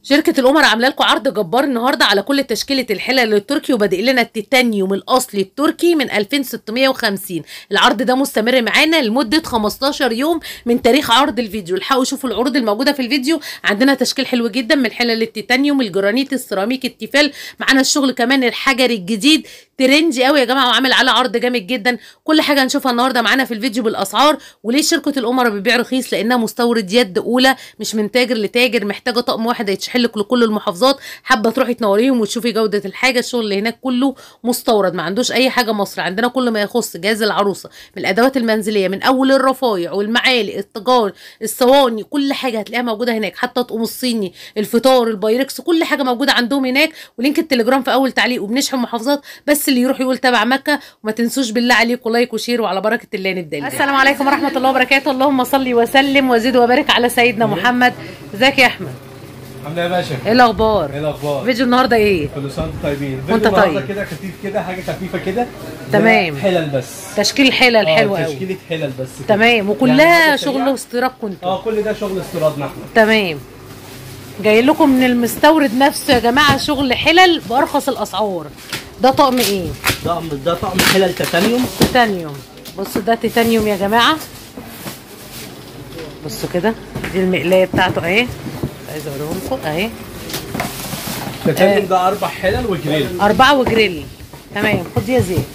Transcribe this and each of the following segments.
شركة القمر عاملة لكم عرض جبار النهارده على كل تشكيلة الحلل التركي وبادئ لنا التيتانيوم الأصلي التركي من 2650 العرض ده مستمر معانا لمدة 15 يوم من تاريخ عرض الفيديو الحقوا شوفوا العروض الموجودة في الفيديو عندنا تشكيل حلو جدا من حلل التيتانيوم الجرانيت السيراميك التيفال معانا الشغل كمان الحجري الجديد ترندي قوي يا جماعه وعامل على عرض جامد جدا كل حاجه هنشوفها النهارده معانا في الفيديو بالاسعار وليه شركه الامراء بتبيع رخيص لانها مستورد يد اولى مش من تاجر لتاجر محتاجه طقم واحد هيتشحن لك لكل المحافظات حابه تروحي تنوريهم وتشوفي جوده الحاجه الشغل اللي هناك كله مستورد ما عندوش اي حاجه مصري عندنا كل ما يخص جهاز العروسه من الادوات المنزليه من اول الرفايع والمعالق التجار الصواني كل حاجه هتلاقيها موجوده هناك حتى طقم الصيني الفطار البايركس كل حاجه موجوده عندهم هناك ولينك التليجرام في اول تعليق وبنشحن محافظات بس اللي يروح يقول تبع مكه وما تنسوش بالله عليكم لايك وشير وعلى بركه الله نبدا الفيديو. السلام عليكم ورحمه الله وبركاته اللهم صل وسلم وزد وبارك على سيدنا محمد ازيك يا احمد عامله ايه يا باشا؟ ايه الاخبار ايه الاخبار؟ فيديو النهارده ايه كل سنه وانتم طيبين وانت فيديو النهارده طيب. كده خفيف كده حاجه خفيفه كده تمام. ده حلل بس تشكيل حلل آه، حلو قوي تشكيله حلل بس كده. تمام وكلها يعني حاجة شغل سريعة. استيراد كنتوا اه كل ده شغل استيرادنا احنا تمام جاي لكم من المستورد نفسه يا جماعه شغل حلل بارخص الاسعار ده طقم ايه ده ده طقم حلل تيتانيوم تيتانيوم بصوا ده تيتانيوم يا جماعه بصوا كده دي المقلايه بتاعته اهي عايزه اوريهم لكم اهي تيتانيوم ده اربع حلل وجريل اربعه وجريل تمام خد دي يا زين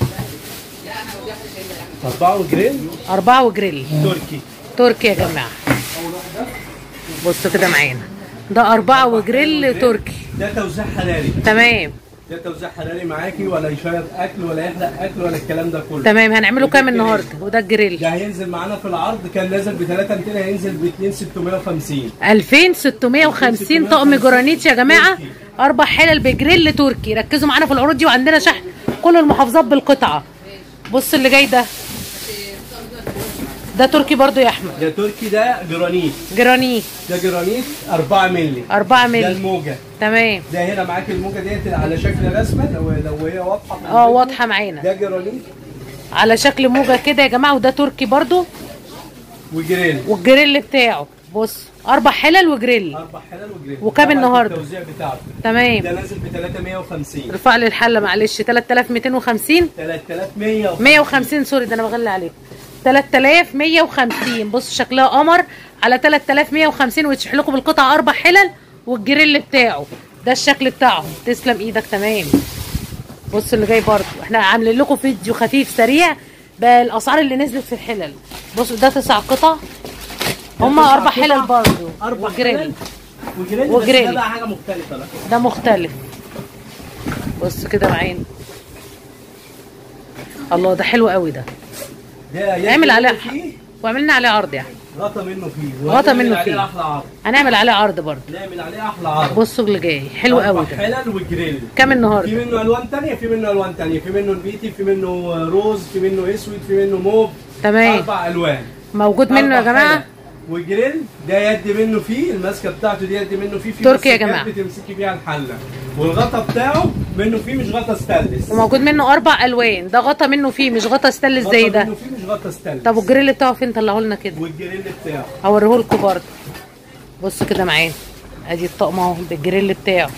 اربعه وجريل اربعه وجريل تركي تركي يا جماعه بصوا كده معانا ده اربعه وجريل تركي ده توزيع حراري تمام ده توزيع حراري معاكي ولا يشيط اكل ولا يحرق اكل ولا الكلام ده كله تمام هنعمله كام النهارده وده الجريل ده هينزل معانا في العرض كان نازل ب 3200 هينزل ب 2650 2650 طقم جرانيت يا جماعه اربع حلل بجريل تركي ركزوا معانا في العروض دي وعندنا شحن كل المحافظات بالقطعه بص اللي جاي ده ده تركي برضو يا احمد ده تركي ده جرانيت جرانيت ده جرانيت 4 مللي 4 ده مللي الموجه تمام ده هنا معاك الموجه ديت على شكل رسمه لو لو هي واضحه في اه الفيديو. واضحه معانا ده جرانيت على شكل موجه كده يا جماعه وده تركي برضو وجريل والجريل بتاعه بص اربع حلل وجريل اربع حلال وجريل وكام طبعاً النهاردة؟ التوزيع بتاعته تمام ده نازل ب 350 ارفع لي الحله معلش 3250 3100 150 سوري ده انا بغلي عليكم 3150 بصوا شكلها قمر على 3150 ويتشح لكم القطعه اربع حلل والجريل بتاعه ده الشكل بتاعه تسلم ايدك تمام بصوا اللي جاي برضو احنا عاملين لكم فيديو خفيف سريع بالاسعار اللي نزلت في الحلل بصوا ده تسع قطع هما تسع اربع قطع، حلل برضو اربع وجريل حلال وجريل وجريل. بس ده بقى حاجه مختلفه بقى ده مختلف بصوا كده معانا الله ده حلو قوي ده ده يد نعمل عليه فيه وعملنا عليه عرض يعني غطا منه فيه غطا وهنعمل منه عليه فيه. احلى عرض هنعمل عليه عرض برضه نعمل عليه احلى عرض بصوا اللي جاي حلو قوي أربع ده حلال وجريل كام في النهارده منه الوان تانية في منه الوان تانية في منه البيتي في منه روز في منه اسود في منه موف تمام اربع الوان موجود منه يا أربع جماعه حلل. وجريل ده يد منه فيه الماسكه بتاعته دي يد منه فيه في تركي يا مسكات جماعة. بتمسكي بيها الحله والغطا بتاعه منه فيه مش غطا ستانلس وموجود منه اربع الوان ده غطا منه فيه مش غطا ستانلس زي غطا ده منه فيه مش غطا ستانلس طب والجريل بتاعه فين طلعوا لنا كده والجريل بتاعه هوريه لكم برضه بصوا كده معانا ادي الطقم اهو بالجريل بتاعه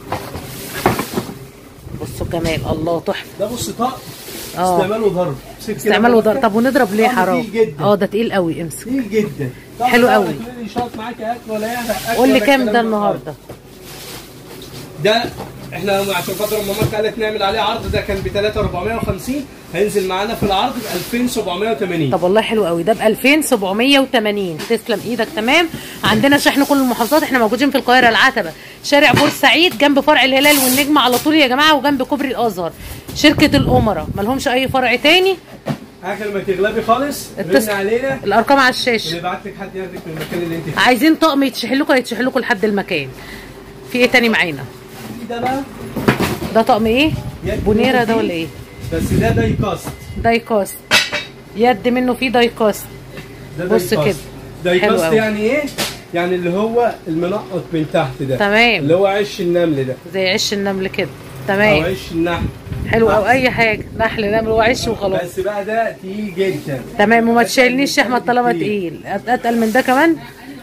بصوا الجمال الله تحفه ده بص طقم اه. استعمال وضرب مسك كده استعمال مرة وضرب طب ونضرب ليه طقم حرام تقيل جدا. اه ده تقيل قوي امسك تقيل جدا طقم حلو بقى قوي. تقولي لي شاط معاك اكل ولا يحرق اكل قول لي ولا كام الكلام ده النهارده ده احنا عشان خاطر ماما قالت نعمل عليه عرض ده كان ب 3450 هينزل معانا في العرض ب 2780 طب والله حلو قوي ده ب 2780 تسلم ايدك تمام عندنا شحن كل المحافظات احنا موجودين في القاهره العتبه شارع بورسعيد جنب فرع الهلال والنجمه على طول يا جماعه وجنب كوبري الازهر شركه الامراء مالهمش اي فرع تاني اخر ما تغلبي خالص اتصل. رن علينا الارقام على الشاشه ونبعت لك حد ياخدك من المكان اللي انت فيه عايزين طقم يتشحن لكم يتشحن لكم لحد المكان في ايه تاني معانا ده بقى ده طقم ايه يد بونيره ده فيه. ولا ايه بس ده داي كاست دايكاست يد منه فيه دايكاست ده بص داي كده. كاست. داي حلو كاست قوي. يعني ايه؟ يعني اللي هو المنقط من تحت ده تمام. اللي هو عش النمل ده زي عش النمل كده او تمام عش النحل حلو او اي حاجه نحل نمل وعش وخلاص بس بقى ده تقيل جدا تمام وما تشيلنيش يا احمد طالما تقيل اتقل من ده كمان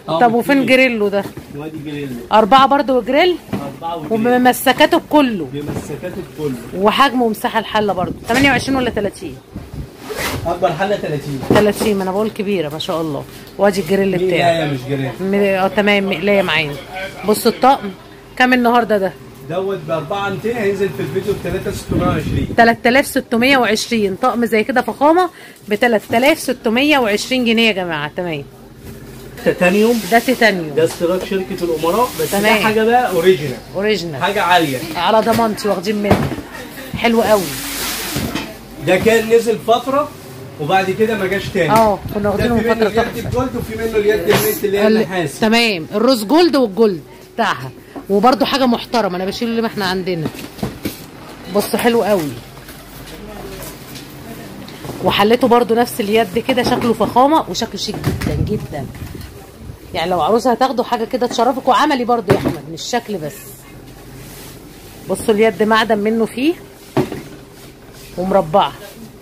آه، طب وفين بكتير. جريلو ده وادي جريل أربعة برضو وجريل أربعة وجريل ومسكاته بكله بمسكات الكل وحجم ومساحة الحلة برضو 28 ولا 30 أكبر حلة 30 30 ما انا بقول كبيرة ما شاء الله وادي الجريل بتاعي مقلاية مش جريل م- اه تمام مقلاية معانا بصوا الطقم كام النهارده ده دوت ب 4 200 هينزل في الفيديو ب 3620 3620 طقم زي كده فخامة ب 3620 جنيه يا جماعة تمام تيتانيوم ده تيتانيوم ده استيراد شركة الأمراء بس ده تمام. حاجة بقى أوريجينال اوريجينال حاجة عالية على ضمانتي واخدين منه حلو قوي ده كان نزل فترة وبعد كده ما جاش تاني اه كنا واخدينه ده من في منه فترة اليد تحفة الجولد وفي منه اليد الميت اللي هي ال- النحاس تمام الروز جولد والجولد بتاعها وبرده حاجه محترمه انا بشيل اللي ما احنا عندنا بصوا حلو قوي وحلته برده نفس اليد كده شكله فخامه وشكله شيك جدا جدا يعني لو عروسه هتاخده حاجه كده تشرفك وعملي برده يا احمد مش شكل بس بصوا اليد معدن منه فيه ومربعه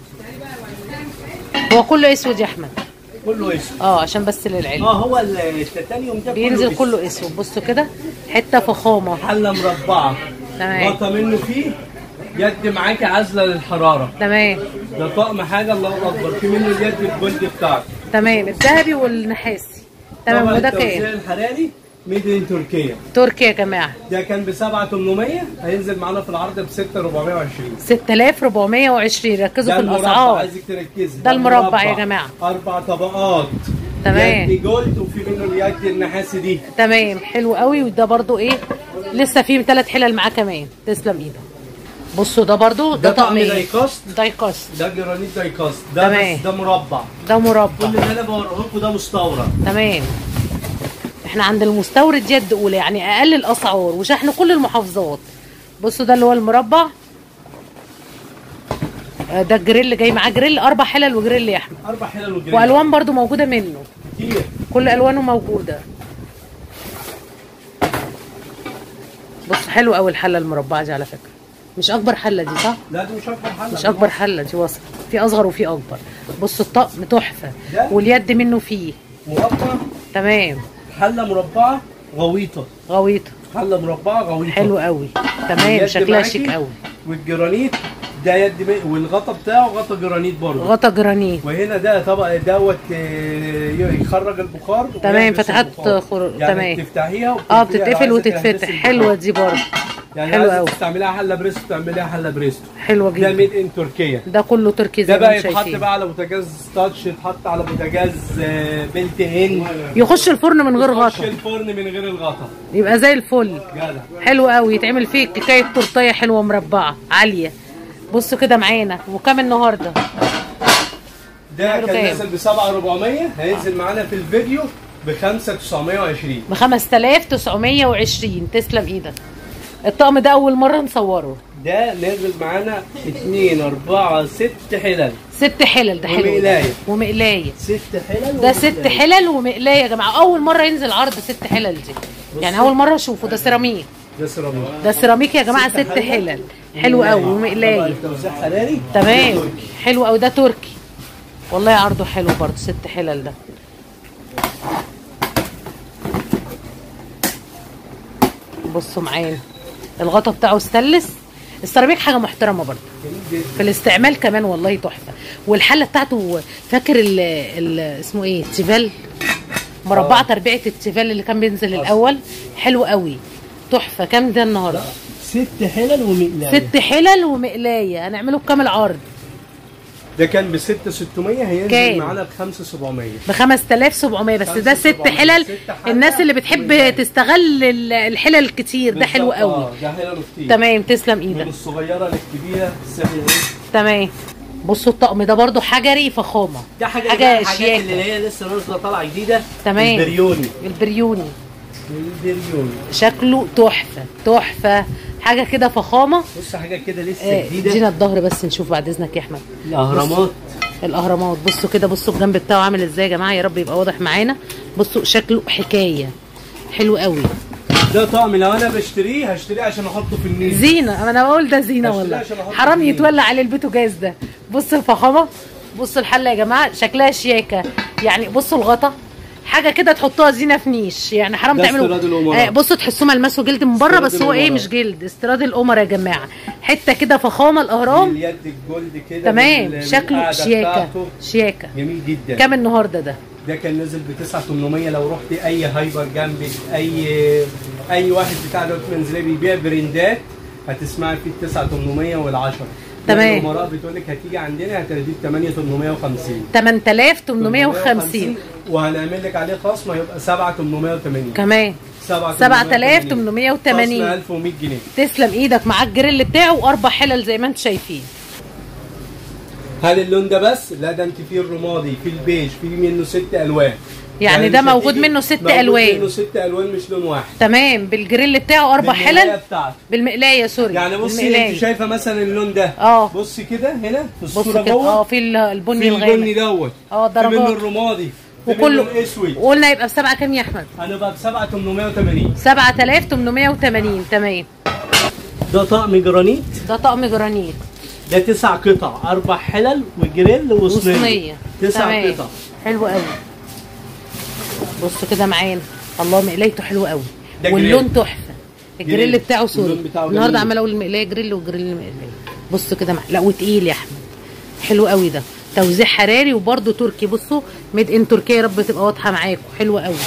هو كله اسود يا احمد كله اسود اه عشان بس للعلم اه هو التيتانيوم ده بينزل أسود. كله اسود بصوا كده حته فخامه حلة مربعة تمام. غطا منه فيه يد معاكي عازلة للحرارة تمام ده طقم حاجة الله أكبر في منه اليد الجولد بتاعته تمام الذهبي والنحاسي تمام طبعا وده التوزيع كام الحراري ميد ان تركيا تركيا يا جماعه ده كان ب 7800 هينزل معانا في العرض ب 6420 6420 ركزوا ده في المربع الاسعار عايزك تركزي ده المربع يا جماعة. اربع طبقات تمام. يد جولد وفي منه اليد النحاسي دي تمام حلو قوي وده برضو ايه لسه فيه ثلاث حلل معاه كمان تسلم ايدك بصوا ده برضو ده, ده طقم طقم ايه دايكاست دايكاست ده جرانيت دايكاست ده تمام. بس ده مربع ده مربع كل اللي انا بوريه لكم ده مستورد تمام احنا عند المستورد يد اولى يعني اقل الاسعار وشحن كل المحافظات بصوا ده اللي هو المربع آه، ده الجريل جاي معاه جريل اربع حلل وجريل يا احمد اربع حلل وجريت والوان برضو موجوده منه كتير كل الوانه موجوده بص حلو قوي الحله المربعه دي على فكره مش اكبر حله دي صح لا دي مش اكبر حله مش اكبر حله دي وسط في اصغر وفي اكبر بص الطقم تحفه ده؟ واليد منه فيه مربع تمام حله مربعه غويطه غويطه حله مربعه غويطه حلو قوي تمام اليد شكلها معاكي شيك قوي والجرانيت ده يد مي... والغطا بتاعه غطا جرانيت برضه غطا جرانيت وهنا ده طبق دوت آه، يخرج البخار تمام، ويحبس فتحات البخار. خر- يعني تمام. تفتحيها اه وبتقفليها لو بتتقفل عايزة وتتفتح تحبسي حلوه البخار. دي برضه يعني حلوة عايزة أوي. تستعمليها حله بريستو تعمليها حله بريستو حلوه ده جدا ميد ان تركيا ده كله تركي زي ده ما بقى انتم يتحط شايفين بقى على بوتاجاز تاتش يتحط على بوتاجاز آه، بلت ان يخش الفرن من غير يخش غطا الفرن من غير الغطا يبقى زي الفل جدع حلو قوي يتعمل فيه كيكايه تورتيه حلوه مربعه عاليه بصوا كده معانا وكام النهارده ده عملوا كان كام؟ نازل ب 7400 هينزل معانا في الفيديو ب 5920 ب 5920 تسلم ايدك الطقم ده اول مره نصوره ده نازل معانا 2 4 6 حلل ست حلل ده حلو ده. ومقلاية. ومقلايه 6 حلل ده ست حلل ومقلايه يا جماعه اول مره ينزل عرض ست حلل دي يعني اول مره اشوفه ده سيراميك ده سيراميك ده سيراميك يا جماعه ست حلل حلو قوي ومقلايه توزيع حراري تمام ده تركي. حلو قوي ده تركي والله عرضه حلو برضه ست حلل ده بصوا معانا الغطا بتاعه استلس السيراميك حاجه محترمه برضه جميل في الاستعمال كمان والله تحفه والحله بتاعته فاكر ال ال اسمه ايه التيفال مربعه آه. تربيعه التيفال اللي كان بينزل الاول حلو قوي تحفه كام ده النهارده جدا. ست حلل ومقلاية ست حلل ومقلايه هنعمله بكام العرض ده كان ب 6600 هينزل كام؟ معانا ب 5700 ب 5700 بس ده ست 5700. حلل ست حلل الناس اللي بتحب ومقلاية. تستغل ال- الحلل الكتير ده حلو بالظبط، قوي اه ده حلل كتير تمام تسلم من ايدك الصغيره للكبيره السعر ايه تمام بصوا الطقم ده برضو حجري فخامه ده حاجه حاجة حاجه الحاجات شياكة. اللي هي لسه نازله طالعه جديده تمام. البريوني البريوني البريوني شكله تحفه تحفه حاجه كده فخامه بص حاجه كده لسه آه، جديده ادينا الظهر بس نشوف بعد اذنك يا احمد الاهرامات الاهرامات بصوا كده بصوا الجنب بتاعه عامل ازاي يا جماعه يا رب يبقى واضح معانا بصوا شكله حكايه حلو قوي ده طقم لو انا بشتريه هشتريه عشان احطه في النيل زينه انا بقول ده زينه بس والله لا، عشان أحط حرام فيه. يتولع عليه البوتاجاز ده بصوا الفخامه بصوا الحله يا جماعه شكلها شياكه يعني بصوا الغطا حاجه كده تحطوها زينه في نيش يعني حرام ده تعملوا استيراد الأمراء. آه بصوا تحسوه ملمسه جلد من بره استيراد بس هو ايه الأمراء. مش جلد استيراد القمر يا جماعه حته كده فخامه الاهرام اليد الجولد كده تمام بال- شكله بالقعدة شياكه بتاعته. شياكه جميل جدا كام النهارده ده ده كان نازل ب 9800 لو رحت اي هايبر جنبك اي اي واحد بتاع دوت منزليه بيبيع برندات هتسمعي فيه ال 9800 وال 10 تمام. الامراء بتقول لك هتيجي عندنا هتلاقيه ب 8850 8850 وهنعمل لك عليه خصم هيبقى 7880 كمان 7880 خصم 1100 جنيه تسلم ايدك معاك الجريل بتاعه واربع حلل زي ما انتم شايفين هل اللون ده بس؟ لا ده انت فيه الرمادي فيه البيج فيه منه ست الوان يعني ده مش موجود هتيجي- منه ست موجود ألوان. منه ست الوان مش لون واحد تمام بالجريل بتاعه اربع بالملاية حلل بتاعته بالمقلايه سوري يعني بصي بالمقلاية. انت شايفه مثلا اللون ده اه. بصي كده هنا في بص الصوره كده اه جوه في ال- البني في البني الغامق دوت اه في منه درجات الرمادي في منه وكله الاسود وقلنا يبقى بسبعه كام يا احمد؟ هنبقى ب 7880 7880 تمام ده طقم جرانيت ده طقم جرانيت ده تسع قطع اربع حلل وجريل وصينيه وصينيه تسع تمام. قطع حلو قوي بص كده معانا الله مقلايته حلوه قوي ده واللون جريل. تحفه الجريل جريل. بتاعه سوري اللون بتاعه النهارده جميل. عمال اقول المقلايه جريل والجريل مقلايه بص كده مع... لا وتقيل يا احمد حلو قوي ده توزيع حراري وبرده تركي بصوا ميد ان تركيا يا رب تبقى واضحه معاكم حلوه قوي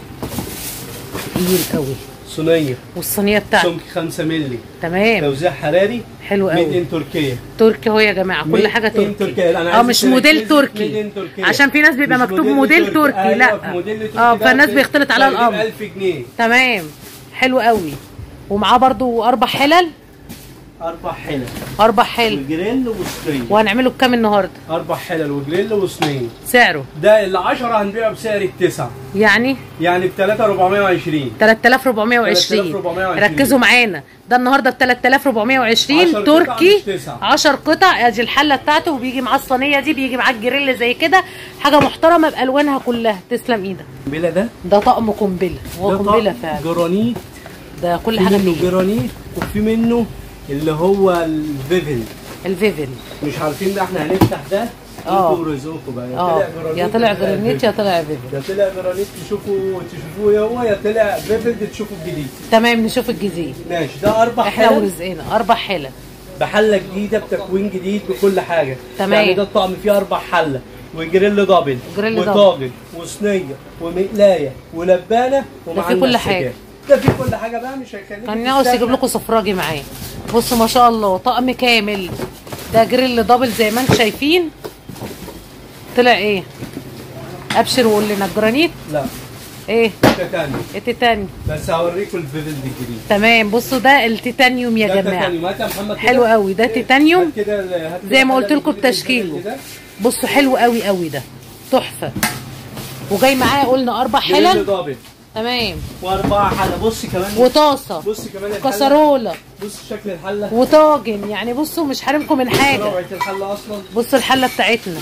تقيل قوي صينيه والصينيه بتاعته سمك 5 مللي تمام توزيع حراري حلو ميد قوي ان تركيا تركي اهو يا جماعه ميد كل حاجه إن تركي تركيا. أنا اه عايز مش تركيز موديل ميد تركي إن تركيا. عشان في ناس بيبقى مش مكتوب موديل تركي أيوة، لا في موديل تركي اه ده فالناس ب- بيختلط عليها تقريباً الامر 1000 جنيه تمام حلو قوي ومعاه برضو اربع حلل اربع حلل اربع حلل وجريل وصينيه وهنعمله بكام النهارده اربع حلل وجريل وصينيه سعره ده ال 10 هنبيعه بسعر التسعه يعني يعني ب 3420 3420 3420. ركزوا معانا ده النهارده ب 3420 10 قطع تركي مش تسعة. 10 قطع ادي الحله بتاعته وبيجي معاه الصينيه دي بيجي معاه الجريل زي كده حاجه محترمه بالوانها كلها تسلم ايدك بلا ده ده طقم قنبله هو ده قنبله طقم فعلا جرانيت ده كل في حاجه منه فيه جرانيت وفي منه اللي هو الفيفل الفيفل مش عارفين ده احنا هنفتح ده اه. انتوا ورزقكم بقى يا اه طلع جرانيت يا طلع جرانيت يا طلع فيفل يا طلع جرانيت تشوفوا تشوفوه هو يا طلع فيفل تشوفوا الجديد تمام نشوف الجديد ماشي ده اربع احنا حلل ورزقنا اربع حلل بحله جديده بتكوين جديد بكل حاجه تمام. يعني ده الطقم فيه اربع حله وجريل دبل وجريل دبل. وطاجن وصينيه ومقلايه ولبانه ومعانا فيه كل السجاد. حاجة. ده في كل حاجه بقى مش هيكلمك كان ناقص يجيب لكم صفراجي معاه بصوا ما شاء الله طقم كامل ده جريل دبل زي ما انتم شايفين طلع ايه ابشر وقول لنا الجرانيت لا ايه ده تاني التيتاني بس هوريكم الفيفل دي الجديد تمام بصوا ده التيتانيوم يا ده جماعه تيتانيوم. هات يا محمد كده. حلو قوي ده تيتانيوم هات كده هات زي كده ما قلت حلة لكم الجديد بتشكيله كده. بصوا حلو قوي قوي ده تحفه وجاي معاه قلنا اربع جريل حلل دبل تمام واربعه حله بص كمان وطاسه بص كمان الحله كسرولة بص شكل الحله وطاجن يعني بصوا مش حارمكم من حاجه روعه الحله اصلا بصوا الحله بتاعتنا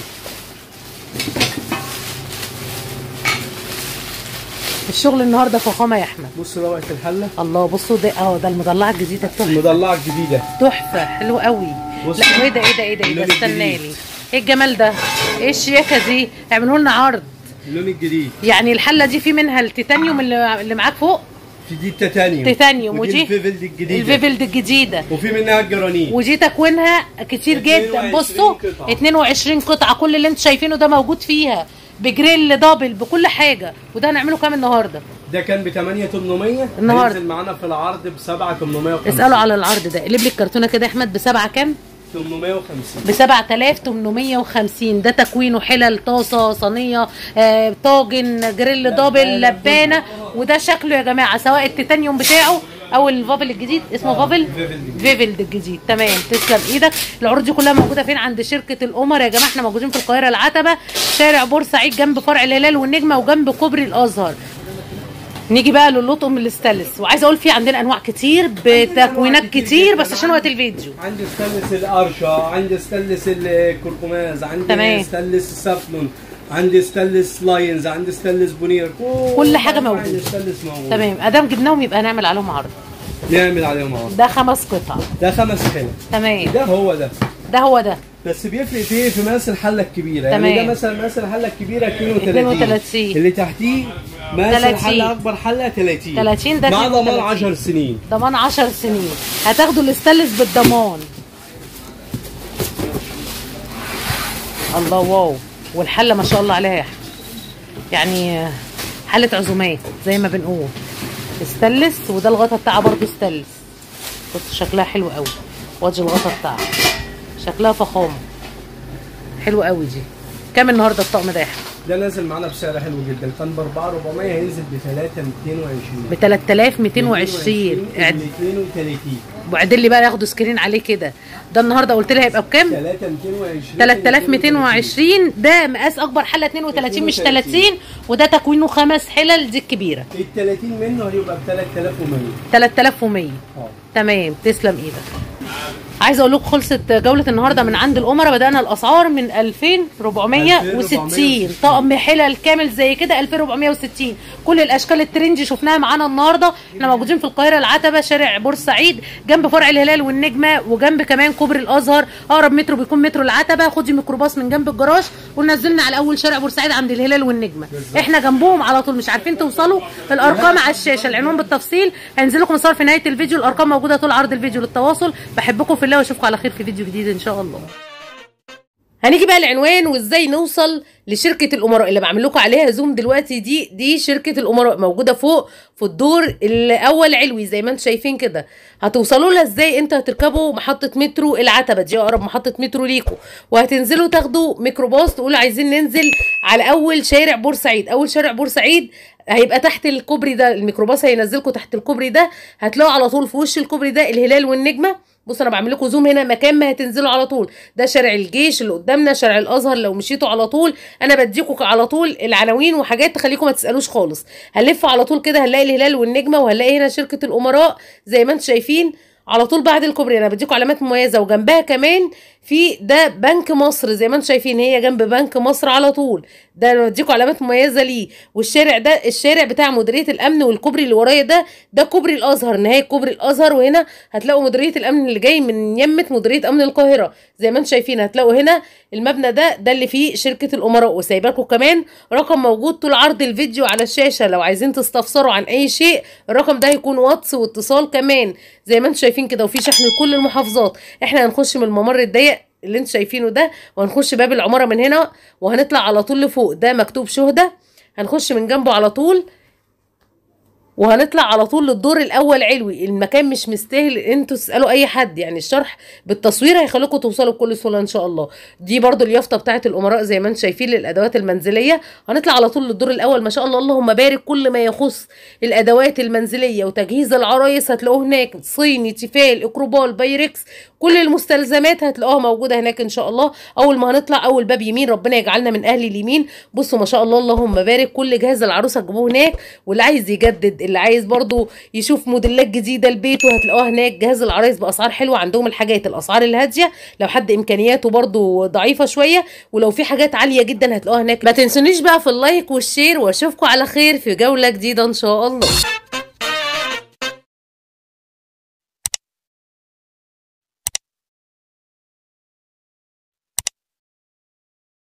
الشغل النهارده فخامه يا احمد بص روعه الحله الله بصوا ده اه ده المضلعه الجديده تحفه المضلعه الجديده تحفه حلو قوي بص. لا ايه ده ايه ده ايه ده ايه ده اللون استنى الجديد. لي ايه الجمال ده ايه الشياكه دي اعملوا لنا عرض اللون الجديد يعني الحله دي في منها التيتانيوم اللي اللي معاك فوق في دي التيتانيوم تيتانيوم ودي الفيفل دي الجديده الفيفل دي الجديده وفي منها الجرانيت ودي تكوينها كتير جدا 22 بصوا قطعة. 22 قطعه كل اللي انتوا شايفينه ده موجود فيها بجريل دبل بكل حاجه وده هنعمله كام النهارده ده كان ب 8800 النهاردة. هينزل معانا في العرض ب 7850 اسالوا على العرض ده قلب لي الكرتونه كده يا احمد بسبعه كام 850 ب 7850 ده تكوينه حلل طاسه صينيه آه، طاجن جريل دبل لبانه وده شكله يا جماعه سواء التيتانيوم بتاعه او الفافل الجديد اسمه آه، فافل فيفل الجديد. فيفل ده الجديد تمام تسلم ايدك العروض دي كلها موجوده فين عند شركه القمر يا جماعه احنا موجودين في القاهره العتبه شارع بورسعيد جنب فرع الهلال والنجمه وجنب كوبري الازهر نيجي بقى للطقم الاستانلس وعايزه اقول في عندنا انواع كتير بتكوينات كتير كتير جداً. بس عشان وقت الفيديو عندي استانلس القرشه عندي استانلس الكركماز عندي تمام. استانلس السافلون عندي استانلس لاينز عندي استانلس بونير كل حاجة موجودة. عندي استانلس موجود تمام ادام جبناهم يبقى نعمل عليهم عرض نعمل عليهم عرض ده خمس قطع ده خمس حلل تمام ده هو ده ده هو ده بس بيفرق في ايه في مقاس الحله الكبيره يعني تمام. ده مثلا مقاس الحله الكبيره 32 32. اللي تحتيه مقاس 30. الحله اكبر حله 30 30 ده مع ضمان 32. 10 سنين ضمان 10 سنين هتاخدوا الاستانلس بالضمان الله واو والحله ما شاء الله عليها يا أحمد. يعني حله عزومات زي ما بنقول استانلس وده الغطا بتاعها برضه استانلس بص شكلها حلو قوي وادي الغطا بتاعها شكلها فخامه حلو قوي دي كام النهارده الطقم ده يا أحمد؟ ده نازل معانا بسعر حلو جدا كان ب 4400 هينزل ب 3220 ب 3220 ال 32 وبعدين لي بقى ياخدوا سكرين عليه كده ده النهارده قلت لي هيبقى بكام 3220 3220 ده مقاس اكبر حله 32 مش 30 وده تكوينه خمس حلل دي الكبيره ال 30 منه هيبقى ب 3100 3100 اه تمام تسلم ايدك عايزه اقول لكم خلصت جوله النهارده من عند الامراء بدانا الاسعار من 2460 طقم حلل كامل زي كده 2460 كل الاشكال الترنج شفناها معانا النهارده احنا موجودين في القاهره العتبه شارع بورسعيد جنب فرع الهلال والنجمه وجنب كمان كوبري الازهر اقرب مترو بيكون مترو العتبه خدي ميكروباص من جنب الجراج ونزلنا على اول شارع بورسعيد عند الهلال والنجمه احنا جنبهم على طول مش عارفين توصلوا الارقام على الشاشه العنوان بالتفصيل هينزل لكم صور في نهايه الفيديو الارقام موجوده طول عرض الفيديو للتواصل بحبكم في الله واشوفكم على خير في فيديو جديد ان شاء الله هنيجي بقى العنوان وازاي نوصل لشركه الامراء اللي بعمل لكم عليها زوم دلوقتي دي دي شركه الامراء موجوده فوق في الدور الاول علوي زي ما انتم شايفين كده هتوصلوا لها ازاي انت هتركبوا محطه مترو العتبه دي اقرب محطه مترو ليكم وهتنزلوا تاخدوا ميكروباص تقولوا عايزين ننزل على اول شارع بورسعيد اول شارع بورسعيد هيبقى تحت الكوبري ده الميكروباص هينزلكم تحت الكوبري ده هتلاقوا على طول في وش الكوبري ده الهلال والنجمه بص انا بعمل لكم زوم هنا مكان ما هتنزلوا على طول ده شارع الجيش اللي قدامنا شارع الازهر لو مشيتوا على طول انا بديكم على طول العناوين وحاجات تخليكم ما تسالوش خالص هنلف على طول كده هنلاقي الهلال والنجمه وهنلاقي هنا شركه الامراء زي ما انتم شايفين على طول بعد الكوبري انا بديكم علامات مميزه وجنبها كمان في ده بنك مصر زي ما انتم شايفين هي جنب بنك مصر على طول ده انا بديكم علامات مميزه ليه والشارع ده الشارع بتاع مديريه الامن والكوبري اللي ورايا ده ده كوبري الازهر نهايه كوبري الازهر وهنا هتلاقوا مديريه الامن اللي جاي من يمه مديريه امن القاهره زي ما انتم شايفين هتلاقوا هنا المبنى ده ده اللي فيه شركه الامراء وسايبه لكم كمان رقم موجود طول عرض الفيديو على الشاشه لو عايزين تستفسروا عن اي شيء الرقم ده هيكون واتس واتصال كمان زي ما انتم شايفين كده وفي شحن لكل المحافظات احنا هنخش من الممر الضيق اللي انتم شايفينه ده وهنخش باب العماره من هنا وهنطلع على طول لفوق ده مكتوب شهدة هنخش من جنبه على طول وهنطلع على طول للدور الاول علوي المكان مش مستاهل انتوا تسالوا اي حد يعني الشرح بالتصوير هيخليكم توصلوا بكل سهوله ان شاء الله دي برضو اليافطه بتاعه الامراء زي ما انتم شايفين للادوات المنزليه هنطلع على طول للدور الاول ما شاء الله اللهم بارك كل ما يخص الادوات المنزليه وتجهيز العرايس هتلاقوه هناك صيني تيفال اكروبال بايركس كل المستلزمات هتلاقوها موجوده هناك ان شاء الله اول ما هنطلع اول باب يمين ربنا يجعلنا من اهل اليمين بصوا ما شاء الله اللهم بارك كل جهاز العروسه تجيبوه هناك واللي عايز يجدد اللي عايز برضو يشوف موديلات جديده لبيته هتلاقوها هناك جهاز العرايس باسعار حلوه عندهم الحاجات الاسعار الهاديه لو حد امكانياته برضو ضعيفه شويه ولو في حاجات عاليه جدا هتلاقوها هناك ما تنسونيش بقى في اللايك والشير واشوفكم على خير في جوله جديده ان شاء الله